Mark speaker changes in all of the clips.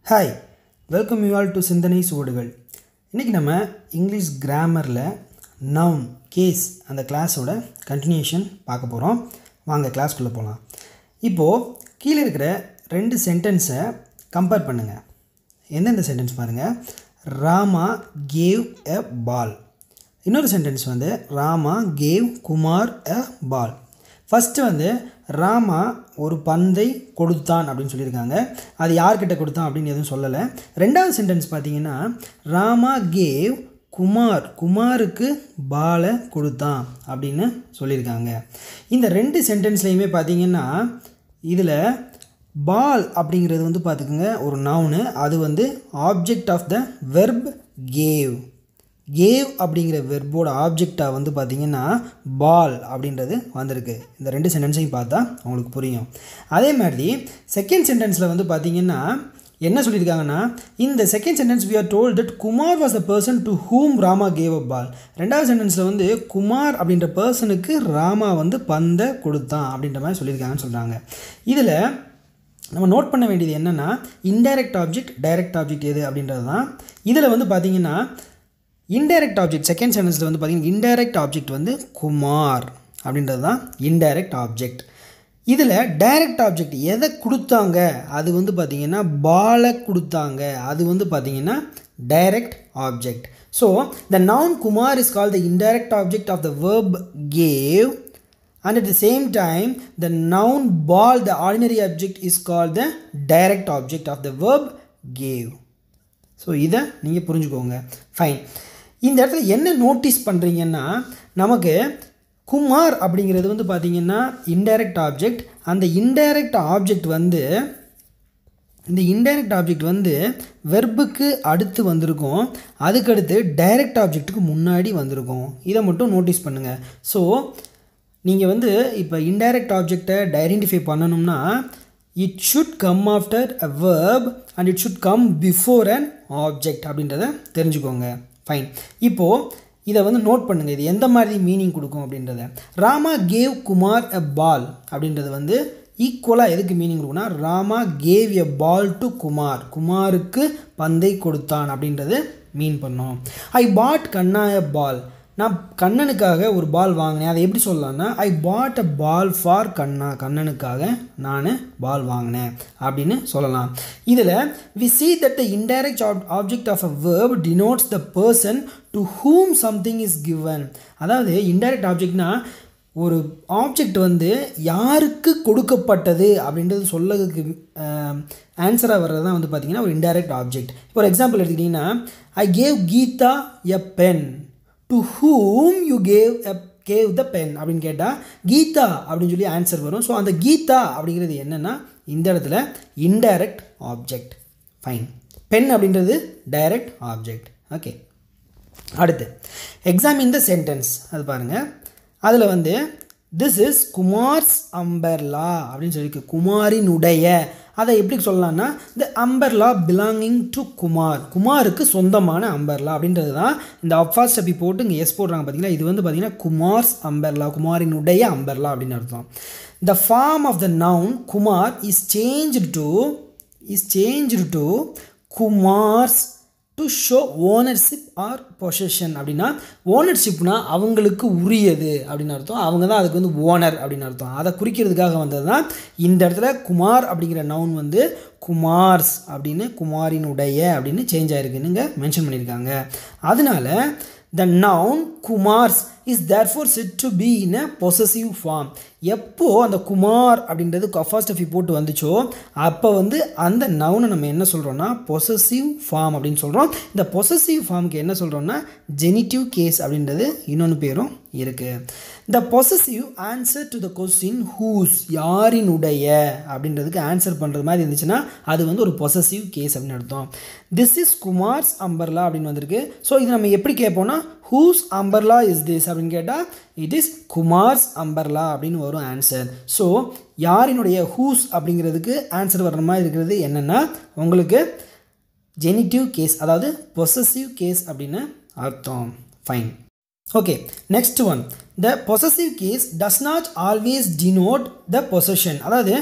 Speaker 1: hi welcome you all to Sindhanai Suvadugal இன்றைக்கி நம்ம English கிராமரில் noun case அந்த கிளாஸோட கண்டினியூஷன் பார்க்க போகிறோம் வாங்க கிளாஸ்க்குள்ளே போகலாம் இப்போது கீழே இருக்கிற ரெண்டு சென்டென்ஸை கம்பேர் பண்ணுங்கள் எந்தெந்த சென்டென்ஸ் பாருங்கள் ராமா கேவ் எ பால் இன்னொரு சென்டென்ஸ் வந்து Rama gave Kumar a ball first வந்து ராமா ஒரு பந்தை கொடுத்தான் அப்படின்னு சொல்லியிருக்காங்க அது யார்கிட்ட கொடுத்தான் அப்படின்னு எதுவும் சொல்லலை ரெண்டாவது சென்டென்ஸ் பார்த்தீங்கன்னா ராமா கேவ் குமார் குமாருக்கு பாலை கொடுத்தான் அப்படின்னு சொல்லியிருக்காங்க இந்த ரெண்டு சென்டென்ஸ்லையுமே பார்த்தீங்கன்னா இதில் பால் அப்படிங்கிறது வந்து பார்த்துக்குங்க ஒரு நவுனு அது வந்து object of the verb gave gave அப்படிங்கிற வெர்போட ஆப்ஜெக்டாக வந்து பார்த்திங்கன்னா பால் அப்படின்றது வந்திருக்கு இந்த ரெண்டு சென்டென்ஸையும் பார்த்தா உங்களுக்கு புரியும் அதே மாதிரி செகண்ட் சென்டென்ஸில் வந்து பார்த்திங்கன்னா என்ன சொல்லியிருக்காங்கன்னா இந்த second sentence we are told that Kumar was the person to whom Rama gave a ball ரெண்டாவது சென்டென்ஸில் வந்து குமார் அப்படின்ற பர்சனுக்கு ராமா வந்து பந்தை கொடுத்தான் அப்படின்ற மாதிரி சொல்லியிருக்காங்கன்னு சொல்கிறாங்க இதில் நம்ம நோட் பண்ண வேண்டியது என்னென்னா இன்டைரக்ட் ஆப்ஜெக்ட் டைரக்ட் ஆப்ஜெக்ட் எது அப்படின்றது தான் இதில் வந்து பார்த்திங்கன்னா இன்டைரக்ட் ஆப்ஜெக்ட் செகண்ட் சென்டென்ஸில் வந்து பார்த்திங்கன்னா இன்டைரக்ட் ஆப்ஜெக்ட் வந்து குமார் அப்படின்றது தான் இன்டைரக்ட் ஆப்ஜெக்ட் இதில் டைரக்ட் ஆப்ஜெக்ட் எதை கொடுத்தாங்க அது வந்து பார்த்திங்கன்னா பாலை கொடுத்தாங்க அது வந்து பார்த்திங்கன்னா direct object so the noun Kumar is call the indirect object of the verb gave and at the same time the noun ball the ordinary object is called the direct object of the verb gave so இதை நீங்கள் புரிஞ்சுக்கோங்க fine இந்த இடத்துல என்ன notice பண்ணுறீங்கன்னா நமக்கு குமார் அப்படிங்கிறது வந்து பார்த்திங்கன்னா இன்டைரக்ட் ஆப்ஜெக்ட் அந்த இன்டைரக்ட் ஆப்ஜெக்ட் வந்து இந்த இன்டைரக்ட் ஆப்ஜெக்ட் வந்து வெர்புக்கு அடுத்து வந்திருக்கும் அதுக்கடுத்து டைரக்ட் ஆப்ஜெக்ட்டுக்கு முன்னாடி வந்திருக்கும் இதை மட்டும் நோட்டீஸ் பண்ணுங்கள் ஸோ நீங்கள் வந்து இப்போ இன்டைரக்ட் ஆப்ஜெக்டை ஐடென்டிஃபை பண்ணணும்னா it should come after a verb and it should come before an object அப்படின்றத தெரிஞ்சுக்கோங்க ஃபைன் இப்போது இதை வந்து நோட் பண்ணுங்கள் இது எந்த மாதிரி மீனிங் கொடுக்கும் அப்படின்றத Rama gave Kumar a ball அப்படின்றது வந்து ஈக்குவலாக எதுக்கு மீனிங் கொடுக்குன்னா Rama gave a ball to Kumar குமாருக்கு பந்தை கொடுத்தான் அப்படின்றது மீன் பண்ணோம் ஐ பாட் கண்ணா எ பால் நான் கண்ணனுக்காக ஒரு பால் வாங்கினேன் அதை எப்படி சொல்லலாம்னா ஐ பாட் அ பால் ஃபார் கண்ணா கண்ணனுக்காக நான் பால் வாங்கினேன் அப்படின்னு சொல்லலாம் இதில் we see that the indirect object of a verb denotes the person to whom something is given அதாவது இன்டைரக்ட் ஆப்ஜெக்ட்னா ஒரு ஆப்ஜெக்ட் வந்து யாருக்கு கொடுக்கப்பட்டது அப்படின்றது சொல்லதுக்கு ஆன்சராக வர்றது தான் வந்து பார்த்திங்கன்னா ஒரு இன்டைரக்ட் ஆப்ஜெக்ட் இப்போ ஒரு எக்ஸாம்பிள் எடுத்துக்கிட்டிங்கன்னா I gave Geetha a pen to whom you gave a gave the pen அப்படின்னு கேட்டால் கீதா அப்படின்னு சொல்லி ஆன்சர் வரும் ஸோ அந்த கீதா அப்படிங்கிறது என்னென்னா இந்த இடத்துல இன்டைரக்ட் ஆப்ஜெக்ட் ஃபைன் பென் அப்படின்றது டைரக்ட் ஆப்ஜெக்ட் ஓகே அடுத்து எக்ஸாமின் த சென்டென்ஸ் அது பாருங்கள் அதில் வந்து திஸ் இஸ் குமார்ஸ் அம்பர்லா அப்படின்னு சொல்லியிருக்கு குமாரினுடைய அதை எப்படி சொல்லலாம்னா இந்த அம்பர்லா பிலாங்கிங் டு குமார் குமாருக்கு சொந்தமான அம்பர்லா அப்படின்றது தான் இந்த அப்ஃபாஸ்ட் அப்படி போட்டு இங்கே எஸ் போடுறாங்க பார்த்தீங்களா இது வந்து பார்த்திங்கன்னா குமார்ஸ் அம்பர்லா குமாரினுடைய அம்பர்லா அப்படின்னு அர்த்தம் the form of the noun Kumar is change to is change to Kumar's to show ownership or possession அப்படின்னா ஓனர்ஷிப்னா அவங்களுக்கு உரியது அப்படின்னு அர்த்தம் அவங்க தான் அதுக்கு வந்து ஓனர் அப்படின்னு அர்த்தம் அதை குறிக்கிறதுக்காக வந்தது தான் இந்த இடத்துல குமார் அப்படிங்கிற நவுன் வந்து குமார்ஸ் அப்படின்னு குமாரினுடைய அப்படின்னு சேஞ்ச் ஆகிருக்குன்னு மென்ஷன் பண்ணியிருக்காங்க அதனால the noun Kumar's is therefore said to be in a possessive form எப்போது அந்த குமார் அப்படின்றது கஃபாஸ்ட் எஃபி போட்டு வந்துச்சோ அப்போ வந்து அந்த நவுனை நம்ம என்ன சொல்கிறோன்னா பொசசிவ் ஃபார்ம் அப்படின்னு சொல்கிறோம் இந்த பொசசிவ் ஃபார்முக்கு என்ன சொல்கிறோன்னா ஜெனிட்டிவ் கேஸ் அப்படின்றது இன்னொன்று பேரும் இருக்குது the possessive answer to the question whose யாரினுடைய அப்படின்றதுக்கு ஆன்சர் பண்ணுறது மாதிரி இருந்துச்சுன்னா அது வந்து ஒரு பொசசிவ் கேஸ் அப்படின்னு அர்த்தம் திஸ் இஸ் குமார்ஸ் அம்பர்லா அப்படின்னு வந்திருக்கு ஸோ இது நம்ம எப்படி கேட்போம்னா ஹூஸ் அம்பர்லா இஸ் திஸ் அப்படின்னு கேட்டால் இட் இஸ் குமார்ஸ் அம்பர்லா அப்படின்னு வரும் ஆன்சர் ஸோ யாரினுடைய ஹூஸ் அப்படிங்கிறதுக்கு ஆன்சர் வர்ற மாதிரி இருக்கிறது என்னென்னா உங்களுக்கு ஜெனிட்டிவ் கேஸ் அதாவது பொசசிவ் கேஸ் அப்படின்னு அர்த்தம் fine okay next one the possessive case does not always denote the possession அதாவது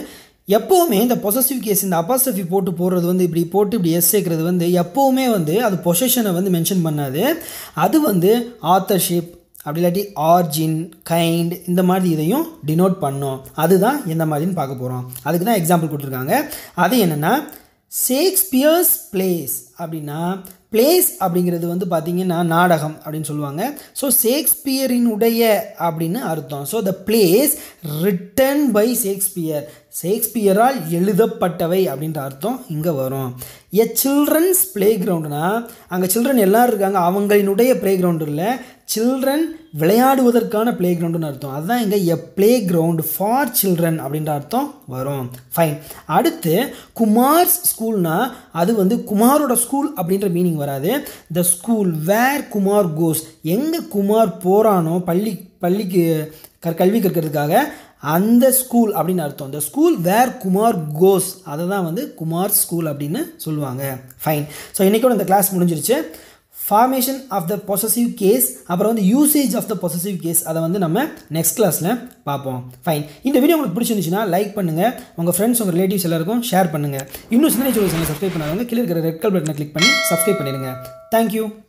Speaker 1: எப்போவுமே இந்த பொசசிவ் கேஸ் இந்த அப்பாஸ்டஃபி போட்டு போடுறது வந்து இப்படி போட்டு இப்படி எஸ் சேர்க்குறது வந்து எப்போவுமே வந்து அது பொசஷனை வந்து மென்ஷன் பண்ணாது அது வந்து ஆத்தர்ஷிப் அப்படி இல்லாட்டி ஆர்ஜின் கைண்ட் இந்த மாதிரி இதையும் டினோட் பண்ணோம் அதுதான் எந்த மாதிரின்னு பார்க்க போகிறோம் அதுக்கு தான் எக்ஸாம்பிள் கொடுத்துருக்காங்க அது என்னென்னா ஷேக்ஸ்பியர்ஸ் பிளேஸ் அப்படின்னா பிளேஸ் அப்படிங்கிறது வந்து பார்த்திங்கன்னா நாடகம் அப்படின்னு சொல்லுவாங்க ஸோ ஷேக்ஸ்பியரினுடைய அப்படின்னு அர்த்தம் so the plays written by Shakespeare ஷேக்ஸ்பியரால் எழுதப்பட்டவை அப்படின்ற அர்த்தம் இங்கே வரும் எ சில்ட்ரன்ஸ் ப்ளே கிரவுண்டுனா அங்கே சில்ட்ரன் எல்லோரும் இருக்காங்க அவங்களினுடைய ப்ளே கிரவுண்டு இல்லை சில்ட்ரன் விளையாடுவதற்கான ப்ளே கிரவுண்டுன்னு அர்த்தம் அதுதான் இங்கே a play ground for children அப்படின்ற அர்த்தம் வரும் ஃபைன் அடுத்து குமார்ஸ் ஸ்கூல்னா அது வந்து குமாரோட ஸ்கூல் அப்படின்ற மீனிங் வராது த ஸ்கூல் வேர் குமார் கோஸ் எங்கே குமார் போகிறானோ பள்ளி பள்ளிக்கு க கல்வி கற்கிறதுக்காக அந்த ஸ்கூல் அப்படின்னு அர்த்தம் இந்த ஸ்கூல் வேர் குமார் கோஸ் அதை தான் வந்து குமார் ஸ்கூல் அப்படின்னு சொல்லுவாங்க ஃபைன் ஸோ இன்றைக்கோட இந்த கிளாஸ் முடிஞ்சிருச்சு formation of the possessive case அப்புறம் வந்து usage of the possessive case அதை வந்து நம்ம நெக்ஸ்ட் கிளாஸில் பார்ப்போம் ஃபைன் இந்த வீடியோ உங்களுக்கு பிடிச்சிருந்துச்சுன்னா லைக் பண்ணுங்கள் உங்கள் ஃப்ரெண்ட்ஸ் உங்கள் ரிலேட்டிவ்ஸ் எல்லாருக்கும் ஷேர் பண்ணுங்கள் இன்னும் சிந்தனை சொல்லி சப்ஸ்கிரைப் பண்ணாதவங்க கீழே இருக்கிற ரெட் கல் பட்டனை கிளிக் பண்ணி சப்ஸ்கிரைப் பண்ணிடுங்க தேங்க்யூ